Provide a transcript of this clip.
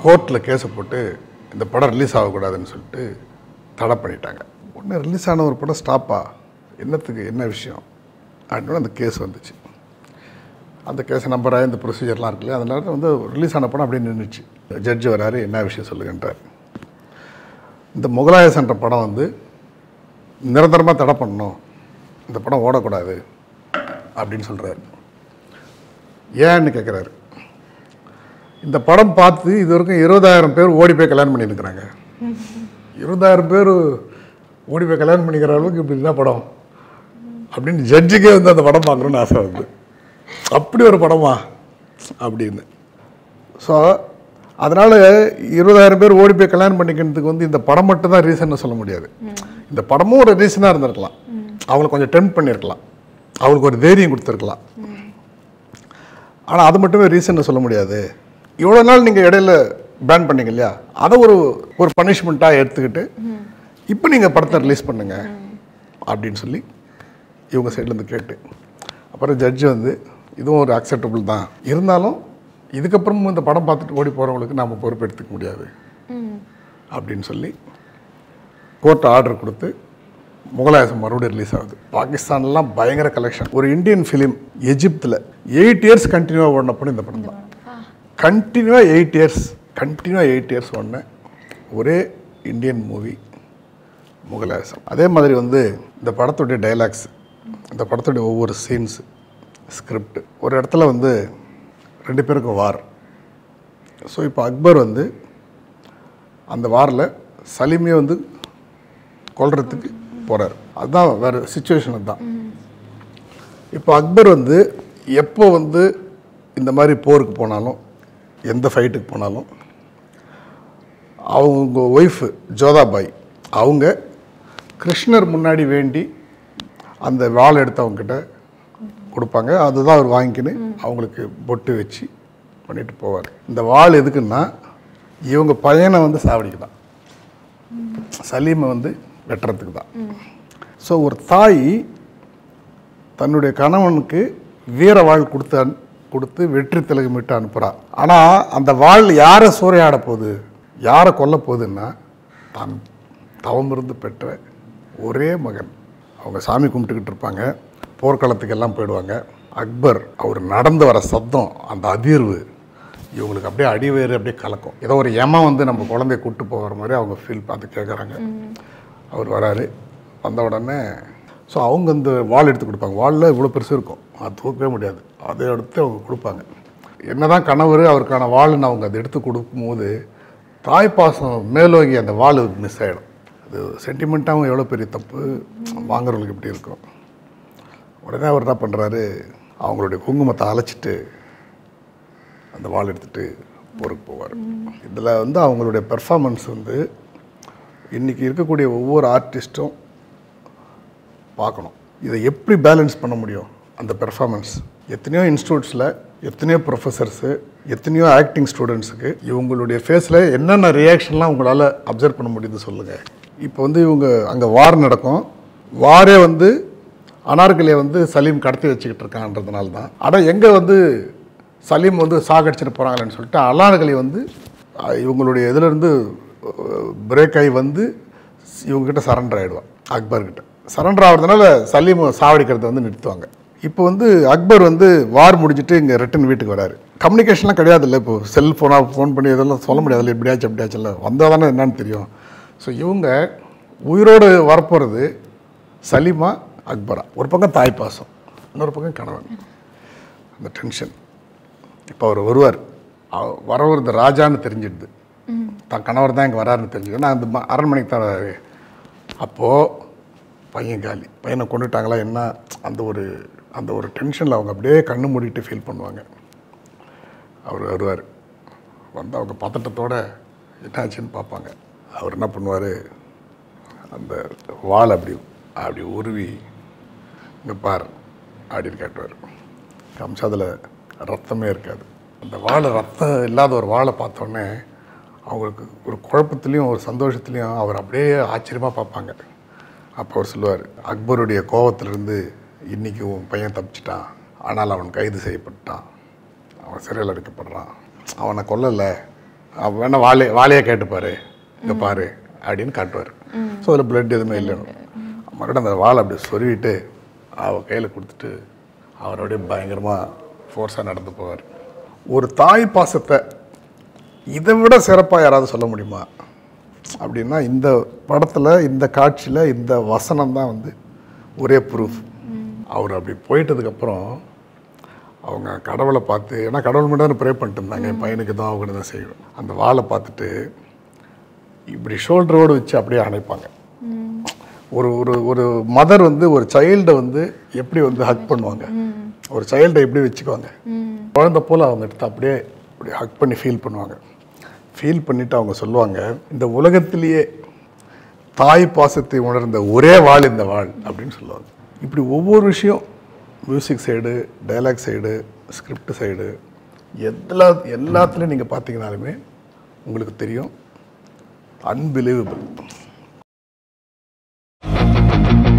கோர்ட்டில் கேஸை போட்டு இந்த படம் ரிலீஸ் ஆகக்கூடாதுன்னு சொல்லிட்டு தடை பண்ணிட்டாங்க உடனே ரிலீஸ் ஆன ஒரு படம் ஸ்டாப்பா என்னத்துக்கு என்ன விஷயம் அப்படின்னு அந்த கேஸ் வந்துச்சு அந்த கேஸ் நம்பர் இந்த ப்ரொசீஜர்லாம் இருக்குல்ல அதனால வந்து ரிலீஸ் ஆன படம் அப்படியே நின்றுச்சு ஜட்ஜி வராரு என்ன விஷயம் சொல்லுங்கன்றார் இந்த முகலாயசன்ற படம் வந்து நிரந்தரமாக தடை பண்ணணும் இந்த படம் ஓடக்கூடாது அப்படின்னு சொல்கிறாரு ஏன்னு கேட்குறாரு இந்த படம் பார்த்து இது வரைக்கும் இருபதாயிரம் பேர் ஓடி போய் கல்யாணம் பண்ணியிருக்கிறாங்க இருபதாயிரம் பேர் ஓடி போய் கல்யாணம் பண்ணிக்கிற அளவுக்கு இப்படி என்ன படம் அப்படின்னு ஜட்ஜுக்கே வந்து அந்த படம் பார்க்கணுன்னு ஆசை வந்து அப்படி ஒரு படமா அப்படின்னு ஸோ அதனால் இருபதாயிரம் பேர் ஓடி போய் கல்யாணம் பண்ணிக்கிறதுக்கு வந்து இந்த படம் மட்டும் தான் ரீசன்னு சொல்ல முடியாது இந்த படமும் ஒரு ரீசனாக இருந்திருக்கலாம் அவங்களை கொஞ்சம் டெம்ப் பண்ணியிருக்கலாம் அவங்களுக்கு ஒரு தைரியம் கொடுத்துருக்கலாம் ஆனால் அது மட்டுமே ரீசன் சொல்ல முடியாது இவ்வளோ நாள் நீங்கள் இடையில பேன் பண்ணீங்க இல்லையா அதை ஒரு ஒரு பனிஷ்மெண்ட்டாக எடுத்துக்கிட்டு இப்போ நீங்கள் படத்தை ரிலீஸ் பண்ணுங்க அப்படின்னு சொல்லி இவங்க சைட்லேருந்து கேட்டு அப்புறம் ஜட்ஜு வந்து இதுவும் ஒரு அக்செப்டபுள் தான் இருந்தாலும் இதுக்கப்புறமும் இந்த படம் பார்த்துட்டு ஓடி போகிறவங்களுக்கு நாம் பொறுப்பெடுத்துக்க முடியாது அப்படின்னு சொல்லி கோர்ட் ஆர்டர் கொடுத்து முகலாயசம் மறுபடியும் ரிலீஸ் ஆகுது பாகிஸ்தான்லாம் பயங்கர கலெக்ஷன் ஒரு இந்தியன் ஃபிலிம் எஜிப்தில் எயிட் இயர்ஸ் கண்டினியூவாக ஓடின படம் இந்த படம் தான் கண்டினியூவாக எயிட் இயர்ஸ் கண்டினியூவாக எயிட் இயர்ஸ் ஓடின ஒரே இந்தியன் மூவி முகலாயசம் அதே மாதிரி வந்து இந்த படத்துடைய டைலாக்ஸ் இந்த படத்துடைய ஒவ்வொரு சீன்ஸ் ஸ்கிரிப்ட் ஒரு இடத்துல வந்து ரெண்டு பேருக்கும் வார் ஸோ இப்போ அக்பர் வந்து அந்த வாரில் சலீமே வந்து கொல்றதுக்கு போகிறார் அதுதான் வேறு சுச்சுவேஷன் அதுதான் இப்போ அக்பர் வந்து எப்போ வந்து இந்த மாதிரி போருக்கு போனாலும் எந்த ஃபைட்டுக்கு போனாலும் அவங்க ஒய்ஃபு ஜோதாபாய் அவங்க கிருஷ்ணர் முன்னாடி வேண்டி அந்த வாள் எடுத்து அவங்கக்கிட்ட கொடுப்பாங்க அதுதான் அவர் வாங்கிக்கின்னு அவங்களுக்கு பொட்டு வச்சு பண்ணிட்டு போவார் இந்த வாள் எதுக்குன்னா இவங்க பையனை வந்து சாவடிக்கு தான் சலீமை வந்து வெட்டுறதுக்கு தான் ஸோ ஒரு தாய் தன்னுடைய கணவனுக்கு வீர வாழ் கொடுத்து அனு- கொடுத்து வெற்றி திலகமிட்டு அனுப்புகிறா ஆனால் அந்த வாழ் யாரை சூறையாட போகுது யாரை கொல்ல போகுதுன்னா தான் தவமிருந்து பெற்ற ஒரே மகன் அவங்க சாமி கும்பிட்டுக்கிட்டு இருப்பாங்க போர்க்களத்துக்கு எல்லாம் போயிடுவாங்க அக்பர் அவர் நடந்து வர சத்தம் அந்த அதிர்வு இவங்களுக்கு அப்படியே அடிவேறு அப்படியே கலக்கும் ஏதோ ஒரு யமன் வந்து நம்ம குழந்தைய கூட்டு போகிற மாதிரி அவங்க ஃபீல் பார்த்து கேட்குறாங்க அவர் வராரு வந்த உடனே ஸோ அவங்க இந்த வாள் எடுத்து கொடுப்பாங்க வாளில் இவ்வளோ பெருசு இருக்கும் அது தூக்கவே முடியாது அதை எடுத்து அவங்க கொடுப்பாங்க என்னதான் கணவர் அவருக்கான வாள்னு அவங்க அதை எடுத்து கொடுக்கும்போது தாய்ப்பாசம் மேலோங்கி அந்த வாள் மிஸ் ஆகிடும் அது சென்டிமெண்ட்டாகவும் எவ்வளோ பெரிய தப்பு வாங்குறவங்களுக்கு எப்படி இருக்கும் உடனே அவர் என்ன பண்ணுறாரு அவங்களுடைய குங்குமத்தை அழைச்சிட்டு அந்த வாள் எடுத்துட்டு போருக்கு போவார் இதில் வந்து அவங்களுடைய பெர்ஃபார்மன்ஸ் வந்து இன்றைக்கி இருக்கக்கூடிய ஒவ்வொரு ஆர்டிஸ்ட்டும் பார்க்கணும் இதை எப்படி பேலன்ஸ் பண்ண முடியும் அந்த பெர்ஃபார்மன்ஸ் எத்தனையோ இன்ஸ்டியூட்ஸில் எத்தனையோ ப்ரொஃபஸர்ஸு எத்தனையோ ஆக்டிங் ஸ்டூடெண்ட்ஸுக்கு இவங்களுடைய ஃபேஸில் என்னென்ன ரியாக்ஷன்லாம் உங்களால் அப்சர்வ் பண்ண முடியுது சொல்லுங்கள் இப்போ வந்து இவங்க அங்கே வார் நடக்கும் வாரே வந்து அனார்கலியை வந்து சலீம் கடத்தி வச்சுக்கிட்டு இருக்கான்றதுனால தான் ஆனால் எங்கே வந்து சலீம் வந்து சாகடிச்சிட்டு போகிறாங்களேன்னு சொல்லிட்டு அனார்கலி வந்து அஹ், இவங்களுடைய இதிலிருந்து பிரேக் ஆகி வந்து இவங்ககிட்ட சரண்டர் ஆகிடுவான் அக்பர்கிட்ட சரண்டர் ஆகிறதுனால சலீம் சாவடிக்கிறத வந்து நிறுத்துவாங்க இப்போ வந்து அக்பர் வந்து வார் முடிஞ்சிட்டு இங்கே ரிட்டன் வீட்டுக்கு வராரு கம்யூனிகேஷன்லாம் கிடையாது இல்லை இப்போ செல்ஃபோனாக ஃபோன் பண்ணி இதெல்லாம் சொல்ல முடியாதுல்ல இப்படியாச்சும் அப்படியாச்சும் இல்லை வந்தால் தானே என்னன்னு தெரியும் ஸோ இவங்க உயிரோடு வரப்போகிறது சலீமா அக்பரா ஒரு பக்கம் தாய் பாசம் இன்னொரு பக்கம் கணவன் அந்த டென்ஷன் இப்போ அவர் வருவார் அவ- வரவர் இந்த ராஜான்னு தெரிஞ்சிடுது தான் கணவர் தான் இங்கே வராருன்னு தெரிஞ்சுது நான் அந்த ம- அரண்மனைக்கு தான் வராரு அப்போது பையன் காலி பையனை கொண்டுட்டாங்களா என்ன அந்த ஒரு அந்த ஒரு டென்ஷனில் அவங்க அப்படியே கண்ணு மூடிட்டு ஃபீல் பண்ணுவாங்க அவர் வருவார் வந்து அவங்க பதட்டத்தோட என்னாச்சுன்னு பார்ப்பாங்க அவர் என்ன பண்ணுவார் அந்த வால் அப்படி அப்படி உருவி இங்கே பார் அப்படின்னு கேட்டுவார் காமிச்சா அதில் ரத்தமே இருக்காது அந்த வாழை ரத்தம் இல்லாத ஒரு வாழை பார்த்தோன்னே அவங்களுக்கு ஒரு குழப்பத்துலேயும் ஒரு சந்தோஷத்துலேயும் அவர் அப்படியே ஆச்சரியமாக பார்ப்பாங்க அப்போ அவர் சொல்லுவார் அக்பருடைய கோவத்திலிருந்து இன்னைக்கு உன் பையன் தப்பிச்சிட்டான் ஆனால் அவன் கைது செய்யப்பட்டான் அவன் சிறையில் அடைக்கப்படுறான் அவனை கொல்லலை அப்ப வேணா வாழைய வாழையை கேட்டுப்பாரு இங்கே பாரு அப்படின்னு காட்டுவார் ஸோ அதில் பிளட் எதுவுமே இல்லைன்னு மறுபடியும் அந்த வாழை அப்படி சொருவிட்டு அவ கையில் கொடுத்துட்டு அவர் அப்படியே பயங்கரமாக ஃபோர்ஸாக நடந்து போவார் ஒரு தாய் பாசத்தை இதை விட சிறப்பாக யாராவது சொல்ல முடியுமா அப்படின்னா இந்த படத்தில் இந்த காட்சியில் இந்த வசனம் தான் வந்து ஒரே ப்ரூஃப் அவர் அப்படி போயிட்டதுக்கப்புறம் அவங்க கடவுளை பார்த்து ஏன்னா கடவுள் மட்டும் ப்ரே பண்ணிட்டு இருந்தாங்க என் பையனுக்கு தான் அவங்க தான் செய்யணும் அந்த வாளை பார்த்துட்டு இப்படி ஷோல்டரோடு வச்சு அப்படியே அணைப்பாங்க ஒரு ஒரு ஒரு மதர் வந்து ஒரு சைல்டை வந்து எப்படி வந்து ஹக் பண்ணுவாங்க ஒரு சைல்டை எப்படி வச்சுக்குவாங்க குழந்தை போல் அவங்க எடுத்து அப்படியே அப்படி ஹக் பண்ணி ஃபீல் பண்ணுவாங்க ஃபீல் பண்ணிட்டு அவங்க சொல்லுவாங்க இந்த உலகத்திலேயே தாய் பாசத்தை உணர்ந்த ஒரே வாழ் இந்த வாழ் அப்படின்னு சொல்லுவாங்க இப்படி ஒவ்வொரு விஷயம் music side dialogue side script side எல்லா எல்லாத்துலேயும் நீங்கள் பார்த்தீங்கனாலுமே உங்களுக்கு தெரியும் அன்பிலீவபிள்